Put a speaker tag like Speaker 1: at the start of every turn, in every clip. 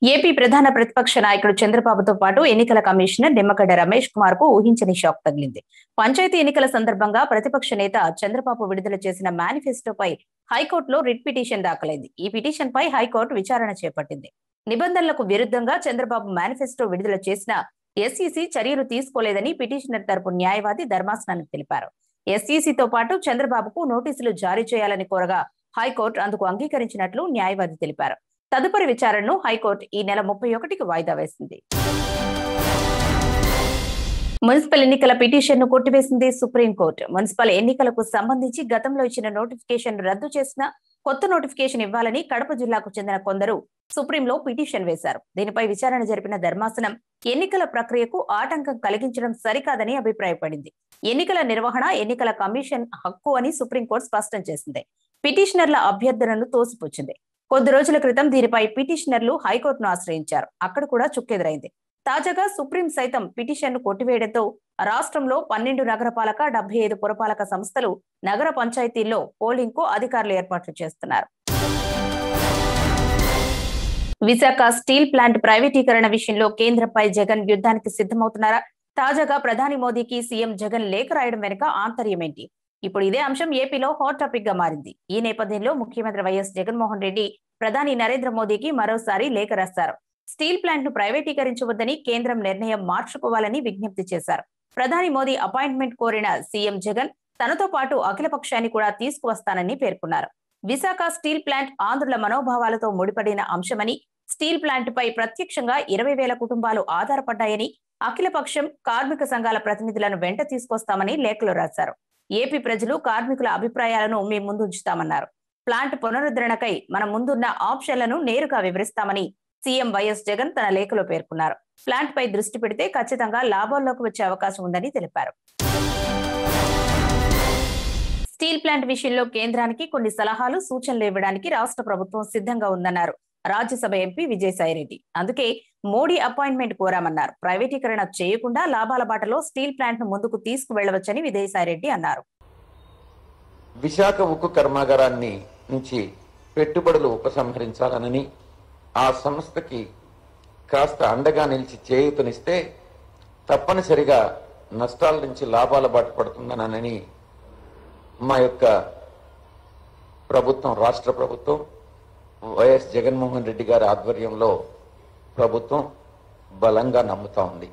Speaker 1: AP ప్రధాన ప్రతిపక్ష నాయకుడు చంద్రబాబుతో పాటు ఎన్నికల కమిషనర్ నిమ్మగడ్డ రమేష్ కుమార్ కు ఊహించని షాక్ తగిలింది పంచాయతీ ఎన్నికల సందర్భంగా ప్రతిపక్ష నేత చంద్రబాబు విడుదల చేసిన మేనిఫెస్టోపై హైకోర్టులో రిట్ పిటిషన్ దాఖలైంది ఈ పిటిషన్ పై హైకోర్టు విచారణ చేపట్టింది నిబంధనలకు విరుద్ధంగా చంద్రబాబు మేనిఫెస్టో విడుదల చేసిన ఎస్ఈసి చర్యలు తీసుకోలేదని పిటిషనర్ తరపు న్యాయవాది ధర్మాసనానికి తెలిపారు ఎస్ఈసితో పాటు చంద్రబాబుకు నోటీసులు జారీ చేయాలని కోరగా హైకోర్టు అందుకు అంగీకరించినట్లు న్యాయవాది తెలిపారు తదుపరి విచారణను హైకోర్టు ఈ నెల ముప్పై ఒకటికి వాయిదా వేసింది మున్సిపల్ ఎన్నికల పిటిషన్ ను కొట్టివేసింది సుప్రీంకోర్టు మున్సిపల్ ఎన్నికలకు సంబంధించి గతంలో ఇచ్చిన నోటిఫికేషన్ రద్దు చేసిన కొత్త నోటిఫికేషన్ ఇవ్వాలని కడప జిల్లాకు చెందిన కొందరు సుప్రీంలో పిటిషన్ వేశారు దీనిపై విచారణ జరిపిన ధర్మాసనం ఎన్నికల ప్రక్రియకు ఆటంకం కలిగించడం సరికాదని అభిప్రాయపడింది ఎన్నికల నిర్వహణ ఎన్నికల కమిషన్ హక్కు అని సుప్రీంకోర్టు స్పష్టం చేసింది పిటిషనర్ల అభ్యర్థనలు తోసిపుచ్చింది కొద్ది రోజుల క్రితం దీనిపై పిటిషనర్లు హైకోర్టును ఆశ్రయించారు అక్కడ కూడా చుక్కెదురైంది తాజాగా సుప్రీం సైతం పిటిషన్ ను కొట్టివేయడంతో రాష్ట్రంలో పన్నెండు నగరపాలక డెబ్బై ఐదు పురపాలక సంస్థలు నగర పంచాయతీల్లో పోలింగ్ కు అధికారులు ఏర్పాట్లు చేస్తున్నారు విశాఖ స్టీల్ ప్లాంట్ ప్రైవేటీకరణ విషయంలో కేంద్రంపై జగన్ యుద్ధానికి సిద్ధమవుతున్నారా తాజాగా ప్రధాని మోదీకి సీఎం జగన్ లేఖ రాయడం వెనుక ఆంతర్యం ఏంటి ఇప్పుడు ఇదే అంశం ఏపీలో హాట్ టాపిక్ గా మారింది ఈ నేపథ్యంలో ముఖ్యమంత్రి వైఎస్ జగన్మోహన్ రెడ్డి ప్రధాని నరేంద్ర మోదీకి మరోసారి లేఖ రాశారు స్టీల్ ప్లాంట్ ను ప్రైవేటీకరించవద్దని కేంద్రం నిర్ణయం మార్చుకోవాలని విజ్ఞప్తి చేశారు ప్రధాని మోదీ అపాయింట్మెంట్ కోరిన సీఎం జగన్ తనతో పాటు అఖిలపక్షాన్ని కూడా తీసుకువస్తానని పేర్కొన్నారు విశాఖ స్టీల్ ప్లాంట్ ఆంధ్రుల మనోభావాలతో ముడిపడిన అంశమని స్టీల్ ప్లాంట్ పై ప్రత్యక్షంగా ఇరవై వేల కుటుంబాలు ఆధారపడ్డాయని అఖిలపక్షం కార్మిక సంఘాల ప్రతినిధులను వెంట తీసుకొస్తామని లేఖలో రాశారు ఏపీ ప్రజలు కార్మికుల అభిప్రాయాలను మీ ముందుంచుతామన్నారు ప్లాంట్ పునరుద్ధరణకై మన ముందున్న ఆప్షన్లను నేరుగా వివరిస్తామని సీఎం వైఎస్ జగన్ తన లేఖలో పేర్కొన్నారు ప్లాంట్ పై దృష్టి పెడితే ఖచ్చితంగా లాభాల్లోకి వచ్చే అవకాశం ఉందని తెలిపారు స్టీల్ ప్లాంట్ విషయంలో కేంద్రానికి కొన్ని సలహాలు సూచనలు ఇవ్వడానికి రాష్ట్ర ప్రభుత్వం సిద్ధంగా ఉందన్నారు రాజ్యసభ ఎంపీ విజయసాయిరెడ్డి అందుకే మోడీ అపాయింట్మెంట్ కోరామన్నారు ప్రైవేటీకరణ చేయకుండా లాభాల బాటలో స్టీల్ ప్లాంట్ ను ముందుకు తీసుకువెళ్లవచ్చని విజయసాయిరెడ్డి అన్నారు
Speaker 2: విశాఖ ఉక్కు కర్మాగారాన్ని నుంచి పెట్టుబడులు ఉపసంహరించాలనని ఆ సంస్థకి కాస్త అండగా నిలిచి చేయూతనిస్తే తప్పనిసరిగా నష్టాల నుంచి లాభాల బాట పడుతుందనని మా యొక్క ప్రభుత్వం రాష్ట్ర ప్రభుత్వం వైఎస్ జగన్మోహన్ రెడ్డి గారి ఆధ్వర్యంలో ప్రభుత్వం బలంగా నమ్ముతా ఉంది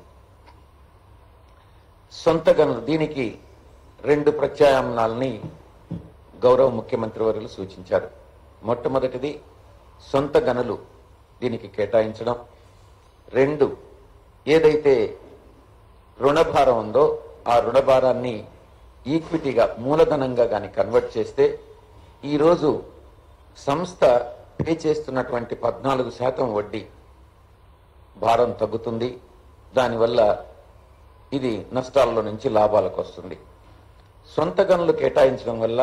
Speaker 2: సొంత గనులు దీనికి రెండు ప్రత్యామ్నాలని గౌరవ ముఖ్యమంత్రి వర్యులు సూచించారు మొట్టమొదటిది సొంత గనులు దీనికి కేటాయించడం రెండు ఏదైతే రుణభారం ఉందో ఆ రుణభారాన్ని ఈక్విటీగా మూలధనంగా కానీ కన్వర్ట్ చేస్తే ఈరోజు సంస్థ పే చేస్తున్నటువంటి పద్నాలుగు శాతం వడ్డీ భారం తగ్గుతుంది దానివల్ల ఇది నష్టాల్లో నుంచి లాభాలకు వస్తుంది సొంత గనులు కేటాయించడం వల్ల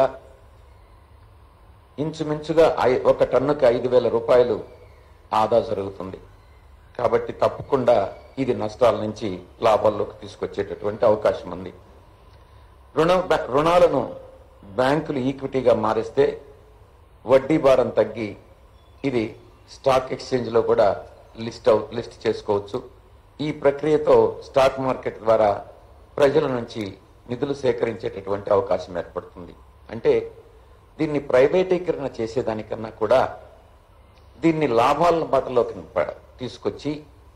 Speaker 2: ఇంచుమించుగా ఐ- ఒక టన్నుకి ఐదు వేల రూపాయలు ఆదా జరుగుతుంది కాబట్టి తప్పకుండా ఇది నష్టాల నుంచి లాభాల్లోకి తీసుకొచ్చేటటువంటి అవకాశం ఉంది రుణ బ్యా- రుణాలను బ్యాంకులు ఈక్విటీగా మారిస్తే వడ్డీ భారం తగ్గి ఇది స్టాక్ ఎక్స్చేంజ్లో కూడా లిస్ట్ అవు లిస్ట్ చేసుకోవచ్చు ఈ ప్రక్రియతో స్టాక్ మార్కెట్ ద్వారా ప్రజల నుంచి నిధులు సేకరించేటటువంటి అవకాశం ఏర్పడుతుంది అంటే దీన్ని ప్రైవేటీకరణ చేసేదానికన్నా కూడా దీన్ని లాభాల బాటలోకి ప- తీసుకొచ్చి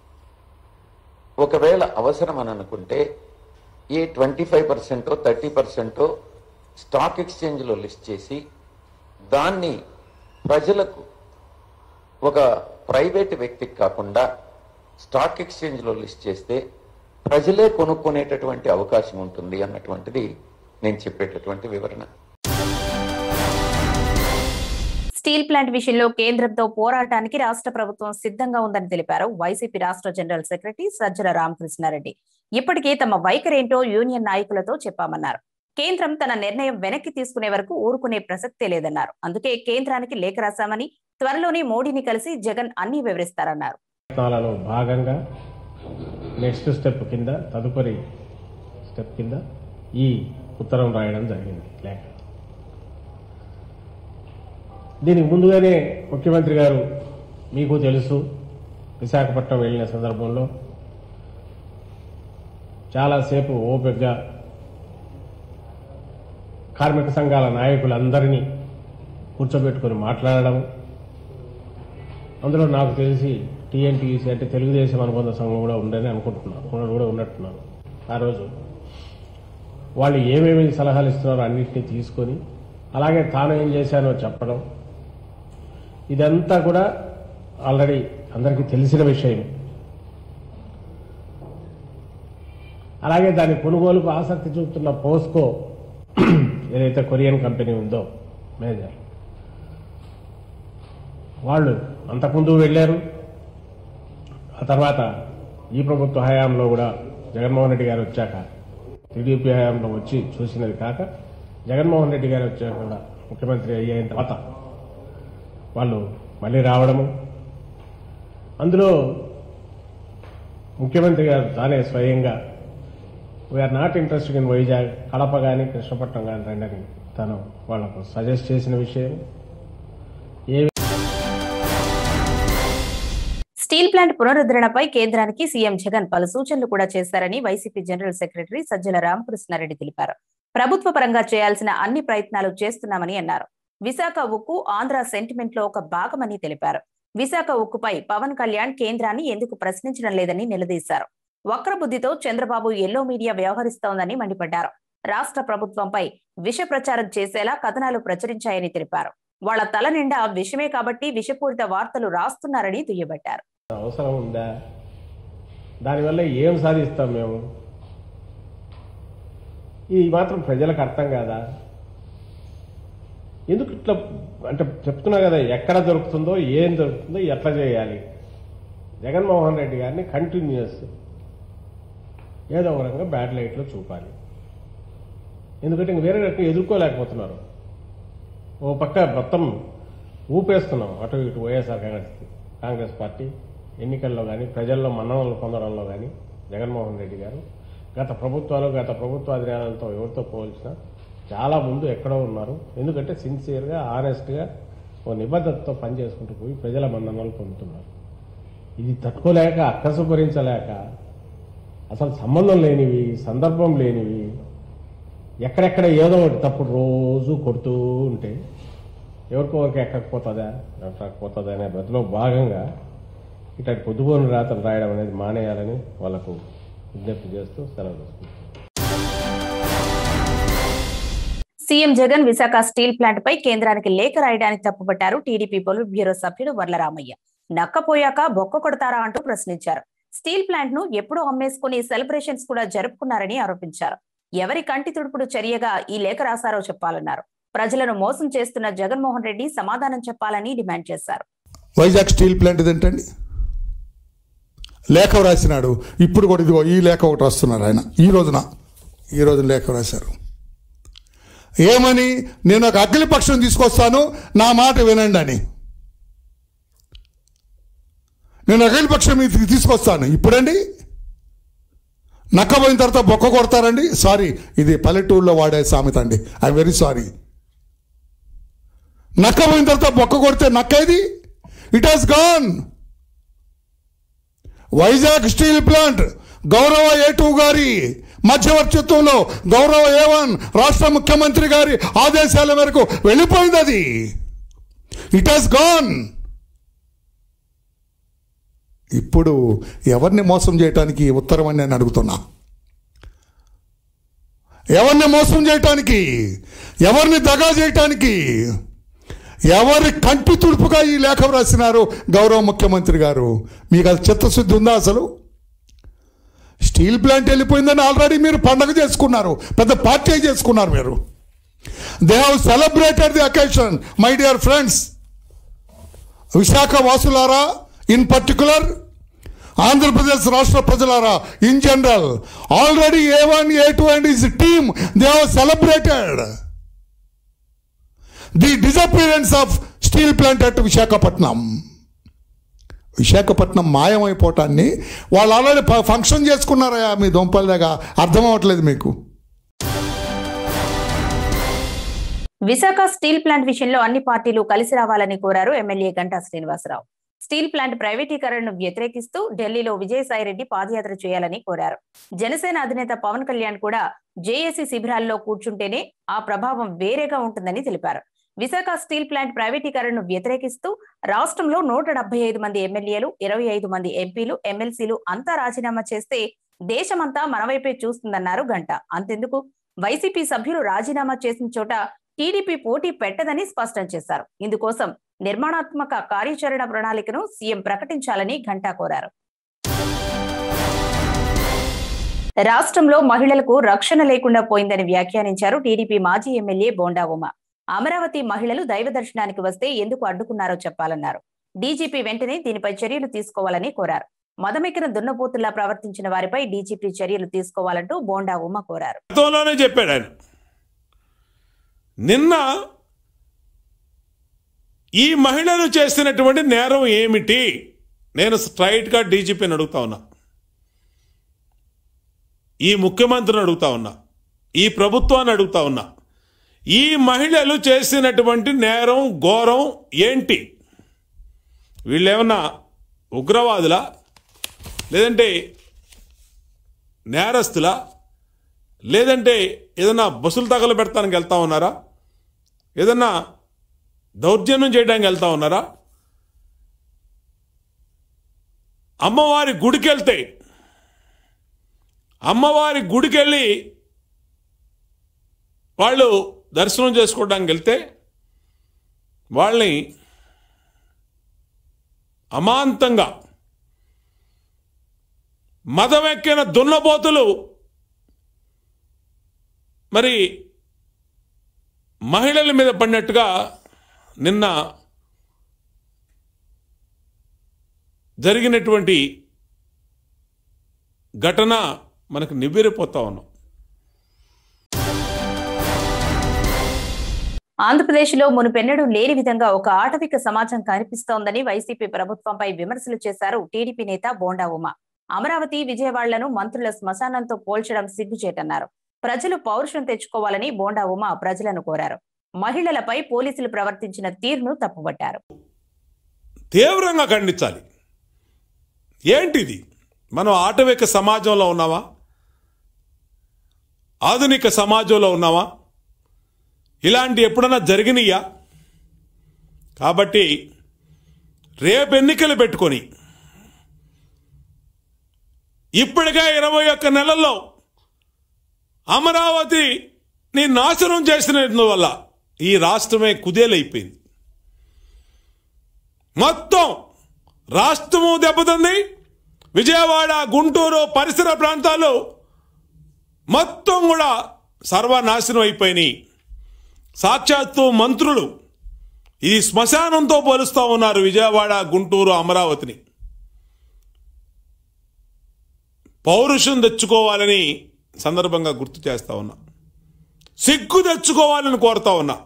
Speaker 2: ఒకవేళ అవసరం అని అనుకుంటే ఏ ట్వంటీ ఫైవ్ పర్సెంటో థర్టీ పర్సెంటో స్టాక్ ఎక్స్చేంజ్లో లిస్ట్ చేసి దాన్ని ప్రజలకు ఒక ప్రైవేట్ వ్యక్తికి కాకుండా స్టాక్ ఎక్స్చేంజ్లో లిస్ట్ చేస్తే ప్రజలే కొనుక్కునేటటువంటి అవకాశం ఉంటుంది అన్నటువంటిది నేను చెప్పేటటువంటి వివరణ
Speaker 1: స్టీల్ ప్లాంట్ విషయంలో కేంద్రంతో పోరాటానికి రాష్ట్ర ప్రభుత్వం సిద్ధంగా ఉందని తెలిపారు వైసీపీ రాష్ట్ర జనరల్ సెక్రటరీ సజ్జల రామకృష్ణారెడ్డి ఇప్పటికే తమ వైఖరేంటో యూనియన్ నాయకులతో చెప్పామన్నారు కేంద్రం తన నిర్ణయం వెనక్కి తీసుకునే వరకు ఊరుకునే ప్రసక్తే లేదన్నారు అందుకే కేంద్రానికి లేఖ రాశామని త్వరలోనే మోడీని కలిసి జగన్ అన్ని వివరిస్తారన్నారు
Speaker 3: ప్రయత్నాలలో భాగంగా నెక్స్ట్ స్టెప్ కింద తదుపరి స్టెప్ కింద ఈ ఉత్తరం రాయడం జరిగింది లేఖ దీనికి ముందుగానే ముఖ్యమంత్రి గారు మీకు తెలుసు విశాఖపట్నం వెళ్ళిన సందర్భంలో చాలాసేపు ఓపికగా కార్మిక సంఘాల నాయకులందరినీ కూర్చోబెట్టుకొని మాట్లాడడం అందులో నాకు తెలిసి టీఎన్టీసీ అంటే తెలుగుదేశం అనుబంధ సంఘం కూడా ఉందని అనుకుంటున్నాను ఉన్నది కూడా ఉన్నట్టున్నాను ఆ రోజు వాళ్ళు ఏమేమి సలహాలు ఇస్తున్నారో అన్నింటినీ తీసుకొని అలాగే తాను ఏం చేశానో చెప్పడం ఇదంతా కూడా ఆల్రెడీ అందరికీ తెలిసిన విషయం అలాగే దాని కొనుగోలుకు ఆసక్తి చూపుతున్న పోస్కో ఏదైతే కొరియన్ కంపెనీ ఉందో మేనేజర్ వాళ్ళు అంతకుముందు వెళ్ళారు ఆ తర్వాత ఈ ప్రభుత్వ హయాంలో కూడా జగన్మోహన్ రెడ్డి గారు వచ్చాక టీడీపీ హయాంలో వచ్చి చూసినది కాక జగన్మోహన్ రెడ్డి గారు వచ్చాక కూడా ముఖ్యమంత్రి అయిన తర్వాత వాళ్ళు మళ్ళీ రావడము అందులో ముఖ్యమంత్రి గారు తానే స్వయంగా we're not interested in Vizag Kadapa కానీ కృష్ణపట్నం కానీ రండి తను వాళ్లకు సజెస్ట్ చేసిన విషయం ఏ
Speaker 1: స్టీల్ ప్లాంట్ పునరుద్ధరణపై కేంద్రానికి సీఎం జగన్ పలు సూచనలు కూడా చేశారని YCP general secretary Sajjala Ramakrishna Reddy తెలిపారు ప్రభుత్వ పరంగా చేయాల్సిన అన్ని ప్రయత్నాలు చేస్తున్నామని అన్నారు విశాఖ ఉక్కు ఆంధ్ర సెంటిమెంట్ లో ఒక భాగమని తెలిపారు విశాఖ ఉక్కుపై పవన్ కళ్యాణ్ కేంద్రాన్ని ఎందుకు ప్రశ్నించడం లేదని నిలదీశారు వక్రబుద్ధితో చంద్రబాబు ఎల్లో మీడియా వ్యవహరిస్తోందని మండిపడ్డారు రాష్ట్ర ప్రభుత్వంపై విష ప్రచారం చేసేలా కథనాలు ప్రచురించాయని తెలిపారు వాళ్ల తల నిండా విషమే కాబట్టి విషపూరిత వార్తలు రాస్తున్నారని దుయ్యబట్టారు
Speaker 3: అవసరం ఉందా దానివల్ల ఏం సాధిస్తాం మేము ఇది మాత్రం ప్రజలకు అర్థం కాదా ఎందుకు ఇట్లా అంటే చెప్తున్నా కదా ఎక్కడ దొరుకుతుందో ఏం దొరుకుతుందో ఎట్లా చేయాలి జగన్మోహన్ రెడ్డి గారిని కంటిన్యూస్ ఏదో ఒక రకంగా బ్యాడ్ లైట్లో చూపాలి ఎందుకంటే ఇంక వేరే రకంగా ఎదుర్కోలేకపోతున్నారు ఓ పక్క మొత్తం ఊపేస్తున్నాం అటు ఇటు వైఎస్ఆర్ కాంగ్రెస్ కాంగ్రెస్ పార్టీ ఎన్నికల్లో కానీ ప్రజల్లో మన్ననలు పొందడంలో కానీ జగన్మోహన్ రెడ్డి గారు గత ప్రభుత్వాలు గత ప్రభుత్వ అధికారులతో ఎవరితో పోల్చినా చాలా ముందు ఎక్కడో ఉన్నారు ఎందుకంటే సిన్సియర్గా ఆనెస్ట్గా ఓ నిబద్ధతతో పనిచేసుకుంటూ పోయి ప్రజల మన్ననలు పొందుతున్నారు ఇది తట్టుకోలేక అక్కసు భరించలేక అసలు సంబంధం లేనివి సందర్భం లేనివి ఎక్కడెక్కడ ఏదో ఒకటి తప్పుడు రోజు కొడుతూ ఉంటే ఎవరికో ఒకరికి ఎక్కకపోతుందా ఎక్కకపోతుందా అనే బదిలో భాగంగా ఇట్లాంటి పొద్దుపోని రాతలు రాయడం అనేది మానేయాలని వాళ్ళకు విజ్ఞప్తి చేస్తూ సెలవు తీసుకుంటాం
Speaker 1: CM Jagan Visakha steel plant పై కేంద్రానికి లేఖ రాయడానికి తప్పుపట్టారు టీడీపీ పొలిట్ బ్యూరో సభ్యుడు వర్లరామయ్య నక్కపోయాక బొక్క కొడతారా అంటూ ప్రశ్నించారు స్టీల్ ప్లాంట్ ను ఎప్పుడూ అమ్మేసుకుని సెలబ్రేషన్స్ కూడా జరుపుకున్నారని ఆరోపించారు ఎవరి కంటి తుడుపుడు చర్యగా ఈ లేఖ రాశారో చెప్పాలన్నారు ప్రజలను మోసం చేస్తున్న జగన్మోహన్ రెడ్డి సమాధానం చెప్పాలని డిమాండ్ చేశారు
Speaker 4: వైజాగ్ స్టీల్ ప్లాంట్ ఇదేంటండి లేఖ రాసినాడు ఇప్పుడు కూడా ఇదిగో ఈ లేఖ ఒకటి రాస్తున్నారు ఆయన ఈ రోజున ఈ రోజున లేఖ రాశారు ఏమని నేను ఒక అఖిలపక్షం తీసుకొస్తాను నా మాట వినండి అని నేను అఖిలపక్షం ఇది తీసుకొస్తాను ఇప్పుడండి నక్కపోయిన తర్వాత బొక్క కొడతారండి సారీ ఇది పల్లెటూరులో వాడే సామెత అండి ఐ వెరీ సారీ నక్క పోయిన తర్వాత బొక్క కొడితే నక్కేది it has gone Vizag steel plant గౌరవ ఏ టూ గారి మధ్యవర్తిత్వంలో గౌరవ ఏ వన్ రాష్ట్ర ముఖ్యమంత్రి గారి ఆదేశాల మేరకు వెళ్ళిపోయింది అది ఇట్ హాస్ గాన్ ఇప్పుడు ఎవరిని మోసం చేయటానికి ఉత్తరం అని నేను అడుగుతున్నా ఎవరిని మోసం చేయటానికి ఎవరిని దగా చేయటానికి ఎవరి కంటి తుడుపుగా ఈ లేఖ రాసినారు గౌరవ ముఖ్యమంత్రి గారు మీకు అది చిత్తశుద్ధి ఉందా అసలు స్టీల్ ప్లాంట్ వెళ్ళిపోయిందని ఆల్రెడీ మీరు పండగ చేసుకున్నారు పెద్ద పార్టీ చేసుకున్నారు మీరు they have celebrated the occasion my dear friends Visakha వాసులారా ఇన్ పర్టికులర్ ఆంధ్రప్రదేశ్ రాష్ట్ర ప్రజలారా in general already A one A two and his team they have celebrated the disappearance of steel plant at Visakhapatnam Visakhapatnam మాయమైపోవటాన్ని వాళ్ళు ఆల్రెడీ ఫంక్షన్ చేసుకున్నారయా మీ దొంపల దగ్గర అర్థం అవ్వట్లేదు మీకు
Speaker 1: Visakha steel plant విషయంలో అన్ని పార్టీలు కలిసి రావాలని కోరారు MLA Ganta Srinivasa Rao steel plant ప్రైవేటీకరణను వ్యతిరేకిస్తూ ఢిల్లీలో విజయసాయిరెడ్డి పాదయాత్ర చేయాలని కోరారు జనసేన అధినేత పవన్ కళ్యాణ్ కూడా జేఏసీ శిబిరాల్లో కూర్చుంటేనే ఆ ప్రభావం వేరేగా ఉంటుందని తెలిపారు విశాఖ స్టీల్ ప్లాంట్ ప్రైవేటీకరణను వ్యతిరేకిస్తూ రాష్ట్రంలో నూట డెబ్బై ఐదు మంది ఎమ్మెల్యేలు ఇరవై ఐదు మంది ఎంపీలు ఎమ్మెల్సీలు అంతా రాజీనామా చేస్తే దేశమంతా మన వైపే చూస్తుందన్నారు గంట అంతెందుకు వైసీపీ సభ్యులు రాజీనామా చేసిన చోట టీడీపీ పోటీ పెట్టదని స్పష్టం చేశారు ఇందుకోసం నిర్మాణాత్మక కార్యాచరణ ప్రణాళికను సీఎం ప్రకటించాలని ఘంటా కోరారు రాష్ట్రంలో మహిళలకు రక్షణ లేకుండా పోయిందని వ్యాఖ్యానించారు టీడీపీ మాజీ ఎమ్మెల్యే బోండా ఉమ అమరావతి మహిళలు దైవ దర్శనానికి వస్తే ఎందుకు అడ్డుకున్నారో చెప్పాలన్నారు డీజీపీ వెంటనే దీనిపై చర్యలు తీసుకోవాలని కోరారు మదమెక్కిన దున్నపోతుల్లా ప్రవర్తించిన వారిపై డీజీపీ చర్యలు తీసుకోవాలంటూ బోండా ఉమ కోరారు
Speaker 5: గతంలోనే చెప్పాడు ఆయన నిన్న ఈ మహిళలు చేసినటువంటి నేరం ఏమిటి నేను స్ట్రైట్గా డీజీపీని అడుగుతా ఉన్నా ఈ ముఖ్యమంత్రిని అడుగుతా ఉన్నా ఈ ప్రభుత్వాన్ని అడుగుతా ఉన్నా ఈ మహిళలు చేసినటువంటి నేరం ఘోరం ఏంటి వీళ్ళేమన్నా ఉగ్రవాదులా లేదంటే నేరస్తులా లేదంటే ఏదన్నా బస్సులు తగలు పెడతానికి వెళ్తా ఉన్నారా ఏదన్నా దౌర్జన్యం చేయడానికి వెళ్తా ఉన్నారా అమ్మవారి గుడికి వెళ్తే అమ్మవారి గుడికి వెళ్ళి వాళ్ళు దర్శనం చేసుకోవడానికి వెళ్తే వాళ్ళని అమాంతంగా మదమెక్కిన దున్నపోతులు మరి మహిళల మీద పడినట్టుగా నిన్న జరిగినటువంటి ఘటన మనకు నివ్వెరిపోతా ఉన్నాం
Speaker 1: ఆంధ్రప్రదేశ్లో మునుపెన్నడూ లేని విధంగా ఒక ఆటవిక సమాజం కనిపిస్తోందని వైసీపీ ప్రభుత్వంపై విమర్శలు చేశారు టీడీపీ నేత బోండా ఉమ అమరావతి విజయవాడలను మంత్రుల శ్మశానంతో పోల్చడం సిగ్గుచేటన్నారు ప్రజలు పౌరుషం తెచ్చుకోవాలని బోండా ఉమ ప్రజలను కోరారు మహిళలపై పోలీసులు ప్రవర్తించిన తీరును తప్పుపట్టారు
Speaker 5: తీవ్రంగా ఖండించాలి ఏంటిది మనం ఆటవిక సమాజంలో ఉన్నామా ఆధునిక సమాజంలో ఉన్నామా ఇలాంటి ఎప్పుడన్నా జరిగినాయా కాబట్టి రేపు ఎన్నికలు పెట్టుకొని ఇప్పటికే ఇరవై ఒక్క నెలల్లో అమరావతి నీ నాశనం చేసినందువల్ల ఈ రాష్ట్రమే కుదేలైపోయింది మొత్తం రాష్ట్రము దెబ్బతింది విజయవాడ గుంటూరు పరిసర ప్రాంతాలు మొత్తం కూడా సర్వనాశనం అయిపోయినాయి సాక్షాత్తు మంత్రులు ఇది శ్మశానంతో పోలుస్తూ ఉన్నారు విజయవాడ గుంటూరు అమరావతిని పౌరుషం తెచ్చుకోవాలని సందర్భంగా గుర్తు చేస్తా ఉన్నా సిగ్గు తెచ్చుకోవాలని కోరుతా ఉన్నా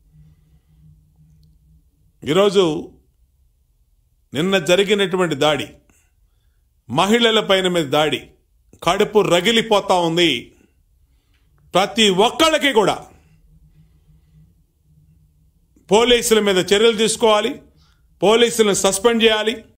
Speaker 5: ఈరోజు నిన్న జరిగినటువంటి దాడి మహిళల పైన మీద దాడి కడుపు రగిలిపోతా ఉంది ప్రతి ఒక్కళ్ళకి కూడా పోలీసుల మీద చర్యలు తీసుకోవాలి పోలీసులను సస్పెండ్ చేయాలి